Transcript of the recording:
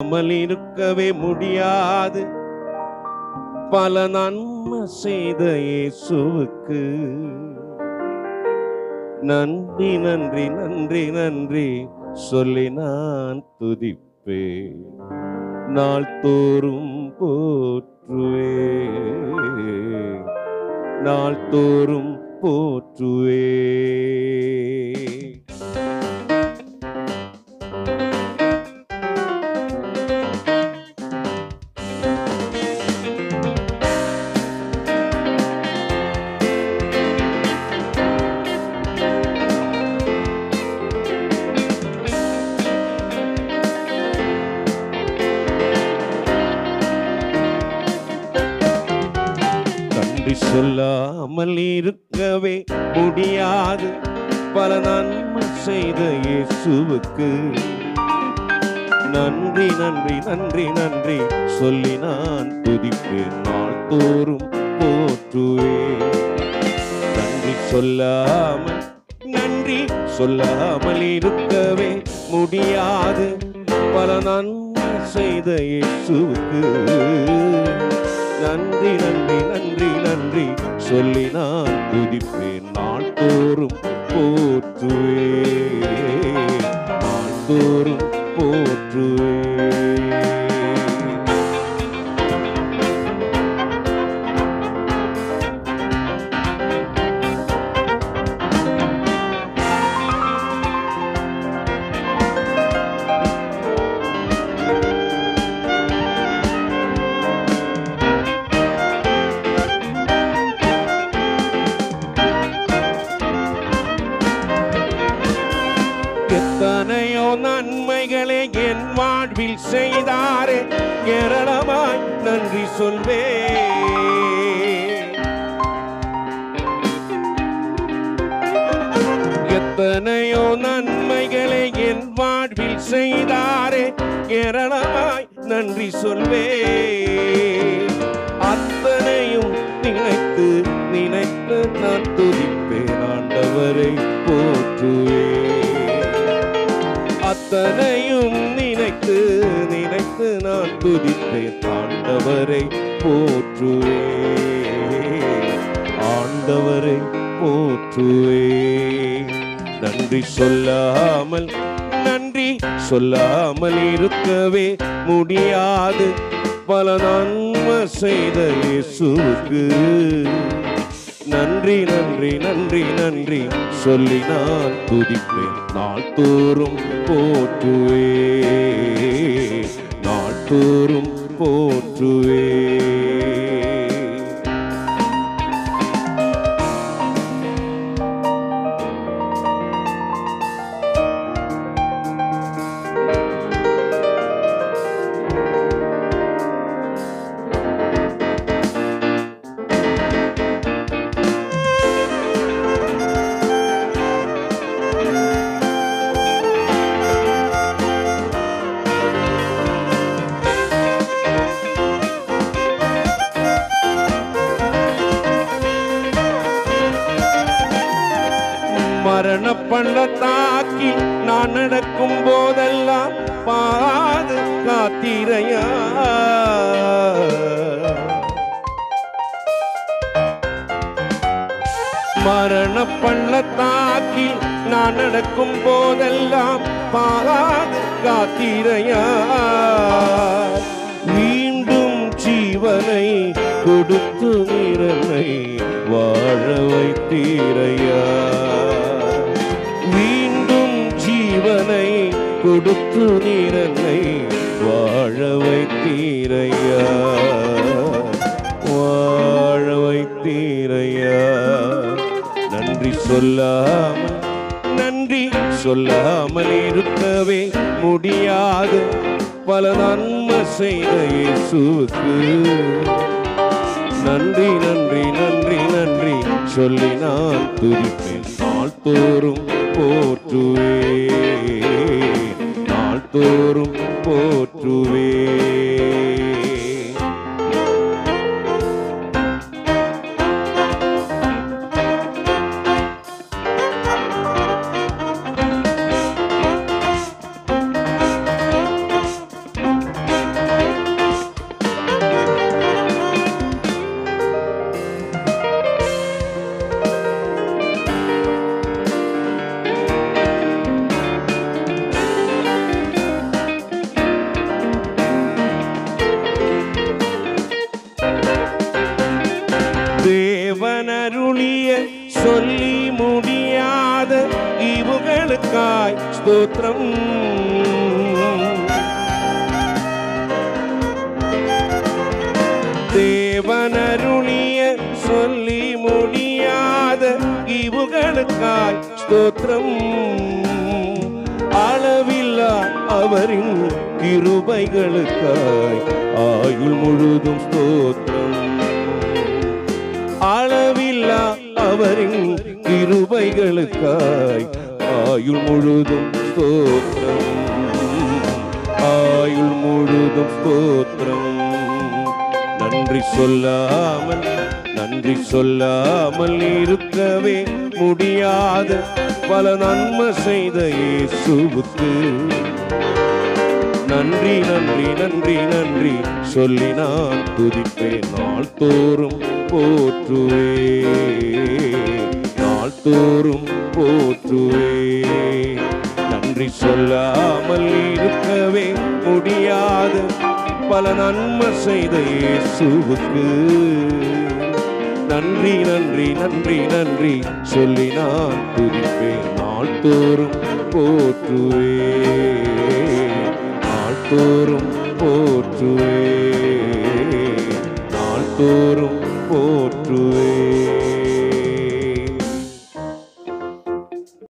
சொல்லாமல் இருக்கவே முடியாது பல நன்மை செய்த இயேசுவுக்கு நன்றி நன்றி நன்றி நன்றி சொல்லி நான் துதிப்பேன் நாள் தோறும் போற்றுவே நாள் தோறும் போற்றுவே நன்றி சொல்லாமல் இருக்கவே முடியாது பல நன்மை செய்த இயேசுவுக்கு நன்றி நன்றி நன்றி நன்றி சொல்லி நான் துதிப்பேன் நாள் தோறும் போற்றுவேன் நன்றி சொல்லாமல் நன்றி சொல்லாமல் இருக்கவே முடியாது பல நன்மை செய்த இயேசுவுக்கு நன்றி நன்றி நன்றி நன்றி சொல்லி நான் துதிப்பேன் நாள் தோறும் போற்றுவேன் நாள் தோறும் போற்றுவேன் எத்தனையோ நன்மைகளை என் வாழ்வில் செய்தாரே ஏராளமாய் நன்றி சொல்வே எத்தனையோ நன்மைகளை என் வாழ்வில் செய்தாரே ஏராளமாய் நன்றி சொல்வே அத்தனையும் நினைத்து நினைத்து நான் துதிப்பேன் ஆண்டவரை போற்றுவேன் அத்தனையும் நினைத்து நினைத்து நான் துதிப்பேன் ஆண்டவரை போற்றுவேன் ஆண்டவரை போற்றுவேன் நன்றி சொல்லாமல் நன்றி சொல்லாமல் இருக்கவே முடியாது பல நன்மை செய்த இயேசுவுக்கு நன்றி நன்றி நன்றி நன்றி சொல்லி நான் துதிப்பேன் நாள் தோறும் போற்றுவே நாள் தோறும் போற்றுவே மரண பள்ளத்தாக்கி நான் நடக்கும் போதெல்லாம் பாது காத்திரையா மரண பள்ளத்தாக்கி நான் நடக்கும் போதெல்லாம் பாது காத்திரையா மீண்டும் ஜீவனை கொடுத்து நிறனை வாழ வைத்தீரையா மீண்டும் ஜீவனை கொடுத்து நிறனை வாழ வைத்தீரையா வாழ வைத்தீரையா நன்றி சொல்லாமல் நன்றி சொல்லாமல் இருக்கவே முடியாது பல நன்மை செய்த இயேசுவுக்கு நன்றி நன்றி நன்றி நன்றி சொல்லி நான் துதிப்பேன் நாள் தோறும் போற்றுவே நாள் தோறும் போற்றுவே முடியாத இவுகளுக்காய் ஸ்தோத்திரம் தேவனருளிய சொல்லி முடியாத இவுகளுக்காய் ஸ்தோத்திரம் அளவில்லா அவரின் கிருபைகளுக்காய் ஆயுள் முழுதும் ஸ்தோத்திரம் அளவில்லா அவரின் கிருபைகளுக்காய் ஆயுள் முழுதும் ஸ்தோத்திரம் ஆயுள் முழுதும் ஸ்தோத்திரம் நன்றி சொல்லாமல் நன்றி சொல்லாமல் இருக்கவே முடியாத பல நன்மை செய்த இயேசுவுக்கு நன்றி நன்றி நன்றி நன்றி சொல்லி நான் துதிப்பேன் நாள் தோறும் போற்றுவே நாள் தோறும் போற்றுவே நன்றி சொல்லாமல் இருக்கவே முடியாத பல நன்மை செய்த இயேசுவுக்கு நன்றி நன்றி நன்றி நன்றி சொல்லி நான் துதிப்பேன் நாள் தோறும் போற்றுவே நாள்தோறும் போற்றுவே நாள்தோறும் போற்றுவே